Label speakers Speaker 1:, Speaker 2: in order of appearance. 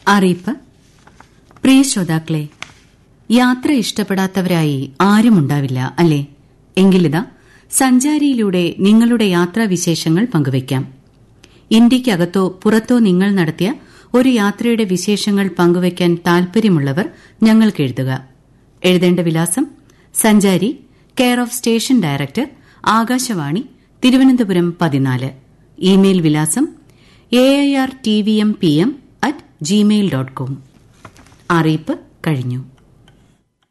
Speaker 1: അറിയിപ്പ് പ്രിയ ശ്രോതാക്കളെ യാത്ര ഇഷ്ടപ്പെടാത്തവരായി ആരുമുണ്ടാവില്ല അല്ലേ എങ്കിലിതാ സഞ്ചാരിയിലൂടെ നിങ്ങളുടെ യാത്രാവിശേഷങ്ങൾ പങ്കുവയ്ക്കാം ഇന്ത്യയ്ക്കകത്തോ പുറത്തോ നിങ്ങൾ നടത്തിയ ഒരു യാത്രയുടെ വിശേഷങ്ങൾ പങ്കുവയ്ക്കാൻ താൽപര്യമുള്ളവർ ഞങ്ങൾക്ക് എഴുതുക എഴുതേണ്ട വിലാസം Sanchari care of station director Akashvani Thiruvananthapuram പതിനാല് ഇമെയിൽ വിലാസം A I R T V M P M at Gmail dot com അറിയിപ്പ് കഴിഞ്ഞു